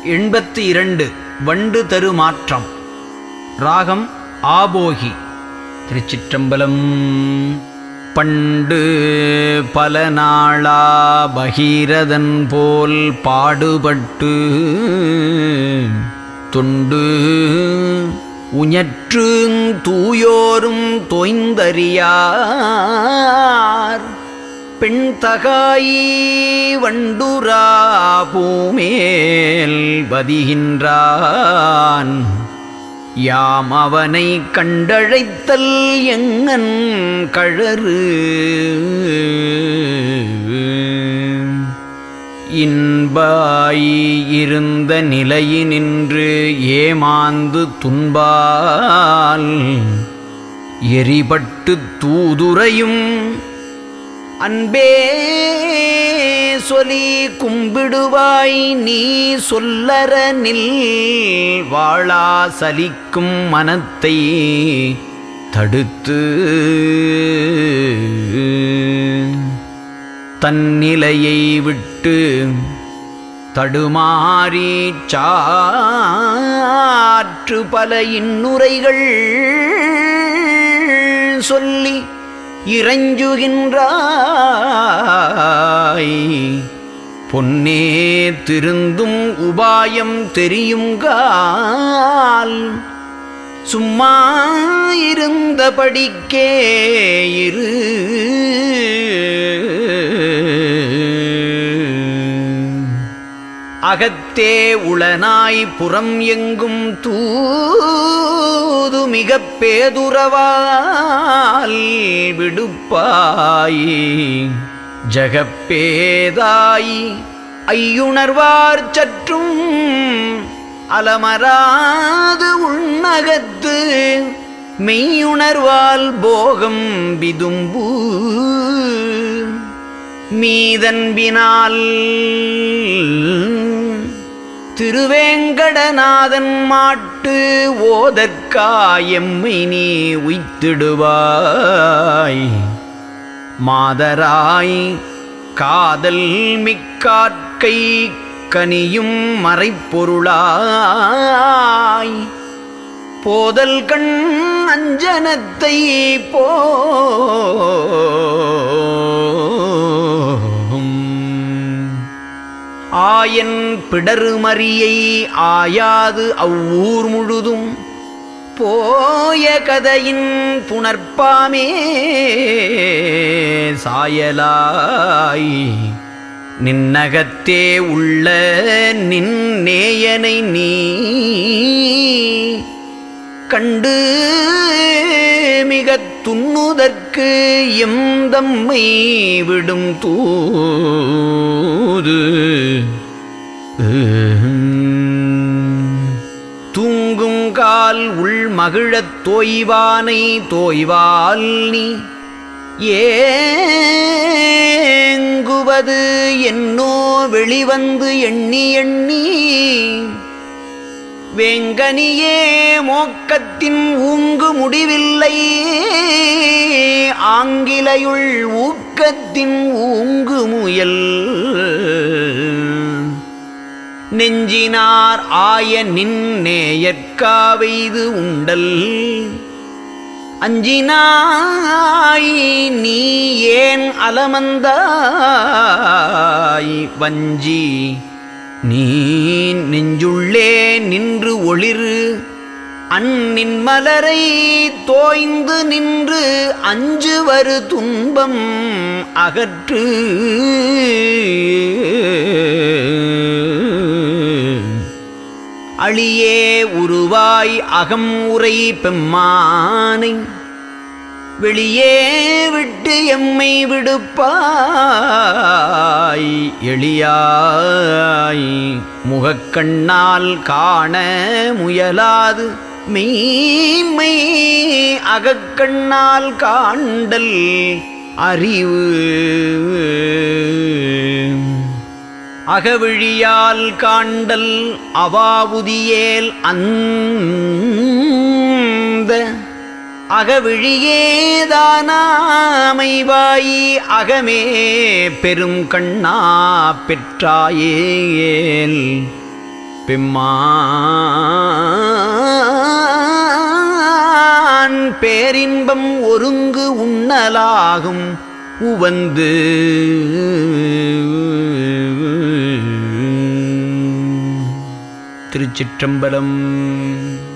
எண்பத்தி இரண்டு வண்டு தரு மாற்றம் ராகம் ஆபோகி திருச்சிற்றம்பலம் பண்டு பல நாளா பகீரதன் போல் பாடுபட்டு தொண்டு உஞற்று தூயோரும் தோய்ந்தறியார் பெண் தகாயி வண்டுரா பூமேல் பதிகின்றான் யாம் அவனை கண்டழைத்தல் எங்கன் கழறு இன்பாய் இருந்த நிலையினின்று ஏமாந்து துன்பால் எரிபட்டு தூதுரையும் அன்பே சொலி கும்பிடுவாய் நீ சொல்லற நில் வாழா சலிக்கும் மனத்தை தடுத்து தன்னிலையை விட்டு தடுமாறி சாற்று பல இன்னுரைகள் சொல்லி இறைஞ்சுகின்றாய் பொன்னே திருந்தும் உபாயம் தெரியுங்கால் சும்மா இருந்தபடிக்கே இரு அகத்தே உளனாய் புறம் எங்கும் தூது மிகப் பேதுறவால் விடுப்பாய் ஜகப்பேதாய் ஐயுணர்வார் சற்றும் அலமராது உண்ணகத்து மெய்யுணர்வால் போகம் விதும்பு மீதன்பினால் திருவேங்கடநாதன் மாட்டு ஓதற்காயம்மை நீ உய்த்திடுவாய் மாதராய் காதல் மிக்காட்கை கனியும் மறைப்பொருளாய் போதல் கண் அஞ்சனத்தை போம் ஆயன் பிடருமறியை ஆயாது அவ்வூர் முழுதும் போய கதையின் புணர்ப்பாமே சாயலாய் நின்னகத்தே உள்ள நின் நேயனை நீ கண்டு மிகத் துண்ணுதற்கு எம் தம்மை விடும் தூது தூங்குங்கால் உள் மகிழத் தோய்வானை தோய்வால் நீ ஏங்குவது என்னோ வெளிவந்து எண்ணி எண்ணி வெங்கனியே மோக்கத்தின் ஊங்கு முடிவில்லை ஆங்கிலையுள் ஊக்கத்தின் ஊங்கு முயல் நெஞ்சினார் ஆய நின் நேயற்காவைது உண்டல் அஞ்சினாய் நீ ஏன் அலமந்தாய் வஞ்சி நீ நெஞ்சுள்ளே நின்று ஒளிரு அந்நின் மலரை தோய்ந்து நின்று அஞ்சு வரு துன்பம் அகற்று அழியே உருவாய் அகம் உரை பெம்மானை வெளியே விட்டு எம்மை விடுப்பாய் எளியாய் முகக்கண்ணால் காண முயலாது மெய்மை அகக்கண்ணால் காண்டல் அறிவு அகவிழியால் காண்டல் அவாவுதியேல் அந்த அகவிழியேதானாமைவாயி அகமே பெரும் கண்ணா பெற்றாயேல் பெம்மான் பேரின்பம் ஒருங்கு உண்ணலாகும் உவந்து திருச்சிற்றம்பலம்